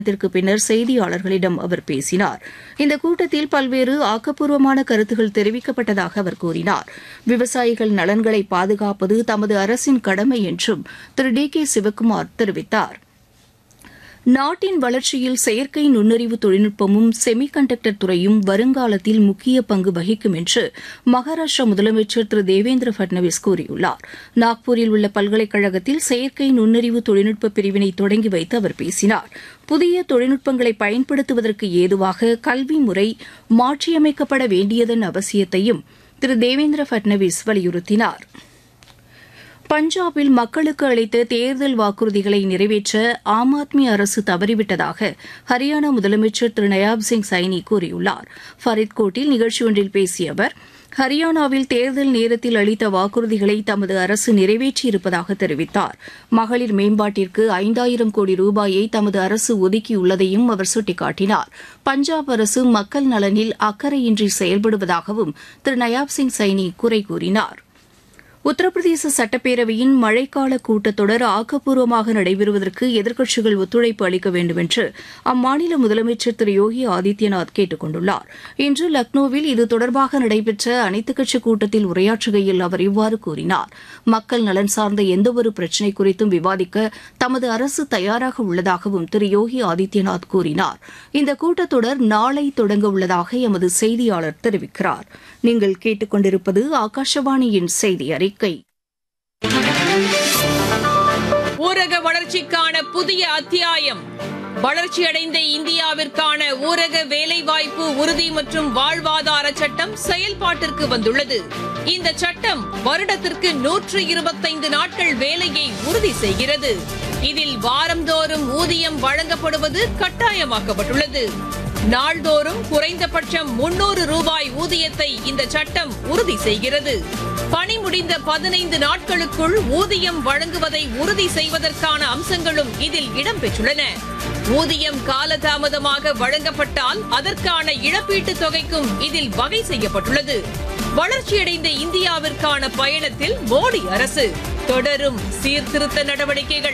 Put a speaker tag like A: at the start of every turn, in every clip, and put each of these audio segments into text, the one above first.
A: த்திற்கு பின்னர் செய்தியாளர்களிடம் அவர் பேசினார் இந்த கூட்டத்தில் பல்வேறு ஆக்கப்பூர்வமான கருத்துகள் தெரிவிக்கப்பட்டதாக அவர் கூறினார் விவசாயிகள் நலன்களை பாதுகாப்பது தமது அரசின் கடமை என்றும் திரு டி கே சிவக்குமார் தெரிவித்தார் நாட்டின் வளர்ச்சியில் செயற்கை நுண்ணறிவு தொழில்நுட்பமும் செமி கண்டக்டர் துறையும் வருங்காலத்தில் முக்கிய பங்கு வகிக்கும் என்று மகாராஷ்டிரா முதலமைச்சர் திரு தேவேந்திர பட்னவிஸ் கூறியுள்ளார் நாக்பூரில் உள்ள பல்கலைக்கழகத்தில் செயற்கை நுண்ணறிவு தொழில்நுட்ப பிரிவினை தொடங்கி வைத்து அவர் பேசினார் புதிய தொழில்நுட்பங்களை பயன்படுத்துவதற்கு ஏதுவாக கல்வி முறை மாற்றியமைக்கப்பட வேண்டியதன் அவசியத்தையும் திரு தேவேந்திர பட்னவிஸ் வலியுறுத்தினார் பஞ்சாபில் மக்களுக்கு அளித்த தேர்தல் வாக்குறுதிகளை நிறைவேற்ற ஆம் ஆத்மி அரசு தவறிவிட்டதாக ஹரியானா முதலமைச்சர் திரு நயாப் சிங் சைனி கூறியுள்ளார் ஃபரித்கோட்டில் நிகழ்ச்சி ஒன்றில் பேசிய அவர் ஹரியானாவில் தேர்தல் நேரத்தில் அளித்த வாக்குறுதிகளை தமது அரசு நிறைவேற்றியிருப்பதாக தெரிவித்தார் மகளிர் மேம்பாட்டிற்கு ஐந்தாயிரம் கோடி ரூபாயை தமது அரசு ஒதுக்கியுள்ளதையும் அவர் சுட்டிக்காட்டினார் பஞ்சாப் அரசு மக்கள் நலனில் அக்கறையின்றி செயல்படுவதாகவும் திரு நயாப் சிங் சைனி குறை கூறினார் உத்தரப்பிரதேச சட்டப்பேரவையின் மழைக்கால கூட்டத்தொடர் ஆக்கப்பூர்வமாக நடைபெறுவதற்கு எதிர்க்கட்சிகள் ஒத்துழைப்பு அளிக்க வேண்டும் என்று அம்மாநில முதலமைச்சர் திரு யோகி ஆதித்யநாத் கேட்டுக் கொண்டுள்ளார் இன்று லக்னோவில் இது தொடர்பாக நடைபெற்ற அனைத்துக் கட்சி கூட்டத்தில் உரையாற்றுகையில் அவர் இவ்வாறு கூறினார் மக்கள் நலன் சார்ந்த எந்தவொரு பிரச்சினை குறித்தும் விவாதிக்க தமது அரசு தயாராக உள்ளதாகவும் திரு யோகி ஆதித்யநாத் கூறினார் இந்த கூட்டத்தொடர் நாளை தொடங்க உள்ளதாக எமது செய்தியாளர் தெரிவிக்கிறார் நீங்கள் கேட்டுக்கொண்டிருப்பது ஆகாஷவாணியின் செய்தி அறிக்கை
B: ஊரக வளர்ச்சிக்கான புதிய அத்தியாயம் வளர்ச்சியடைந்த இந்தியாவிற்கான ஊரக வேலைவாய்ப்பு உறுதி மற்றும் வாழ்வாதார சட்டம் செயல்பாட்டிற்கு வந்துள்ளது இந்த சட்டம் வருடத்திற்கு நூற்று இருபத்தைந்து நாட்கள் வேலையை உறுதி செய்கிறது இதில் வாரந்தோறும் ஊதியம் வழங்கப்படுவது கட்டாயமாக்கப்பட்டுள்ளது நாள்தோறும் குறைந்தபட்சம் முன்னூறு ரூபாய் ஊதியத்தை இந்த சட்டம் உறுதி செய்கிறது பணி முடிந்த பதினைந்து நாட்களுக்குள் ஊதியம் வழங்குவதை உறுதி செய்வதற்கான அம்சங்களும் இதில் இடம்பெற்றுள்ளன ஊதியம் காலதாமதமாக வழங்கப்பட்டால் அதற்கான இழப்பீட்டுத் தொகைக்கும் இதில் வகை செய்யப்பட்டுள்ளது வளர்ச்சியடைந்த இந்தியாவிற்கான பயணத்தில் மோடி அரசு தொடரும் சீர்திருத்த நடவடிக்கைகள்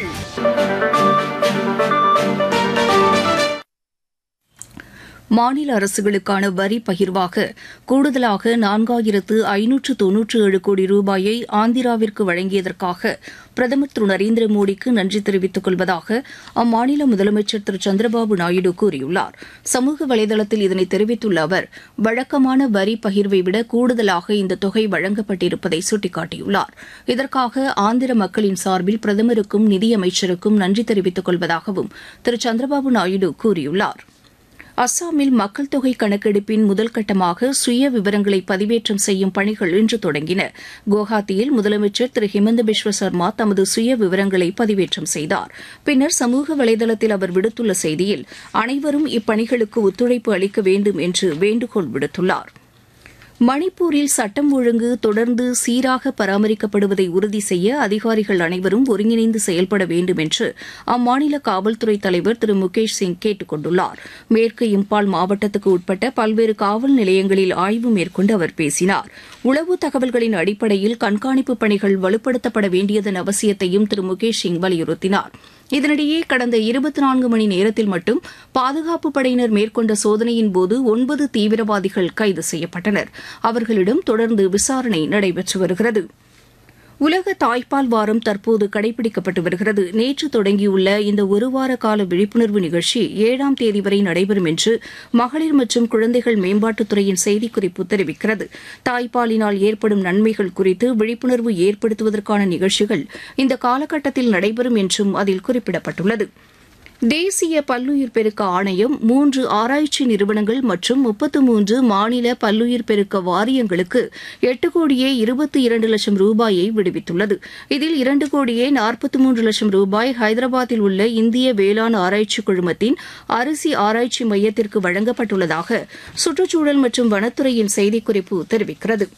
A: மாநில அரசுகளுக்கான வரி பகிர்வாக கூடுதலாக நான்காயிரத்து ஐநூற்று தொன்னூற்று ஏழு கோடி ரூபாயை ஆந்திராவிற்கு வழங்கியதற்காக பிரதமர் திரு நரேந்திர மோடிக்கு நன்றி தெரிவித்துக் கொள்வதாக அம்மாநில முதலமைச்சர் திரு சந்திரபாபு நாயுடு கூறியுள்ளார் சமூக வலைதளத்தில் இதனை தெரிவித்துள்ள அவர் வழக்கமான வரி பகிர்வை விட கூடுதலாக இந்த தொகை வழங்கப்பட்டிருப்பதை சுட்டிக்காட்டியுள்ளார் இதற்காக ஆந்திர மக்களின் சார்பில் பிரதமருக்கும் நிதியமைச்சருக்கும் நன்றி தெரிவித்துக் கொள்வதாகவும் திரு சந்திரபாபு நாயுடு கூறியுள்ளார் அஸ்ஸாமில் மக்கள் தொகை கணக்கெடுப்பின் முதல் கட்டமாக சுய விவரங்களை பதிவேற்றம் செய்யும் பணிகள் இன்று தொடங்கின குவஹாத்தியில் முதலமைச்சர் திரு ஹிமந்த பிஸ்வ சர்மா தமது சுய விவரங்களை பதிவேற்றம் செய்தார் பின்னர் சமூக வலைதளத்தில் அவர் விடுத்துள்ள செய்தியில் அனைவரும் இப்பணிகளுக்கு ஒத்துழைப்பு அளிக்க வேண்டும் என்று வேண்டுகோள் விடுத்துள்ளார் மணிப்பூரில் சட்டம் ஒழுங்கு தொடர்ந்து சீராக பராமரிக்கப்படுவதை உறுதி செய்ய அதிகாரிகள் அனைவரும் ஒருங்கிணைந்து செயல்பட வேண்டும் என்று அம்மாநில காவல்துறை தலைவர் திரு முகேஷ் சிங் கேட்டுக் கொண்டுள்ளார் மேற்கு இம்பால் மாவட்டத்துக்கு உட்பட்ட பல்வேறு காவல் நிலையங்களில் ஆய்வு மேற்கொண்டு அவர் பேசினார் உளவு தகவல்களின் அடிப்படையில் கண்காணிப்பு பணிகள் வலுப்படுத்தப்பட வேண்டியதன் அவசியத்தையும் திரு முகேஷ் சிங் வலியுறுத்தினார் இதனிடையே கடந்த இருபத்தி நான்கு மணி நேரத்தில் மட்டும் பாதுகாப்பு படையினர் மேற்கொண்ட சோதனையின் போது ஒன்பது தீவிரவாதிகள் கைது செய்யப்பட்டனர் அவர்களிடம் தொடர்ந்து விசாரணை நடைபெற்று வருகிறது உலக தாய்ப்பால் வாரம் தற்போது கடைபிடிக்கப்பட்டு வருகிறது நேற்று தொடங்கியுள்ள இந்த ஒருவார கால விழிப்புணர்வு நிகழ்ச்சி ஏழாம் தேதி வரை நடைபெறும் என்று மகளிர் மற்றும் குழந்தைகள் மேம்பாட்டுத்துறையின் செய்திக்குறிப்பு தெரிவிக்கிறது தாய்ப்பாலினால் ஏற்படும் நன்மைகள் குறித்து விழிப்புணர்வு ஏற்படுத்துவதற்கான நிகழ்ச்சிகள் இந்த காலகட்டத்தில் நடைபெறும் என்றும் அதில் குறிப்பிடப்பட்டுள்ளது தேசிய பல்லுயிர் பெருக்க ஆணையம் மூன்று ஆராய்ச்சி நிறுவனங்கள் மற்றும் முப்பத்து மூன்று மாநில பல்லுயிர் பெருக்க வாரியங்களுக்கு எட்டு கோடியே இருபத்தி இரண்டு லட்சம் ரூபாயை விடுவித்துள்ளது இதில் இரண்டு கோடியே நாற்பத்தி மூன்று லட்சம் ரூபாய் ஹைதராபாத்தில் உள்ள இந்திய வேளாண் ஆராய்ச்சி குழுமத்தின் அரிசி ஆராய்ச்சி மையத்திற்கு வழங்கப்பட்டுள்ளதாக சுற்றுச்சூழல் மற்றும் வனத்துறையின் செய்திக்குறிப்பு தெரிவிக்கிறது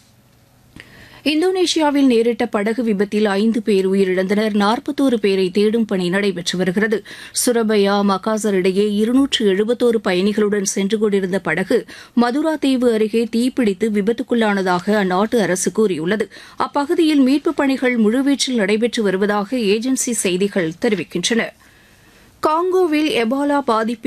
A: இந்தோனேஷியாவில் நேரிட்ட படகு விபத்தில் ஐந்து பேர் உயிரிழந்தனர் நாற்பத்தோரு பேரை தேடும் பணி நடைபெற்று வருகிறது சுரபயா மகாசர் இடையே இருநூற்று எழுபத்தோரு பயணிகளுடன் சென்று கொண்டிருந்த படகு மதுரா தீவு அருகே தீப்பிடித்து விபத்துக்குள்ளானதாக அந்நாட்டு அரசு கூறியுள்ளது அப்பகுதியில் மீட்புப் பணிகள் முழுவீச்சில் நடைபெற்று வருவதாக ஏஜென்சி செய்திகள் தெரிவிக்கின்றன காங்கோவில் எபாலா பாதிப்பின்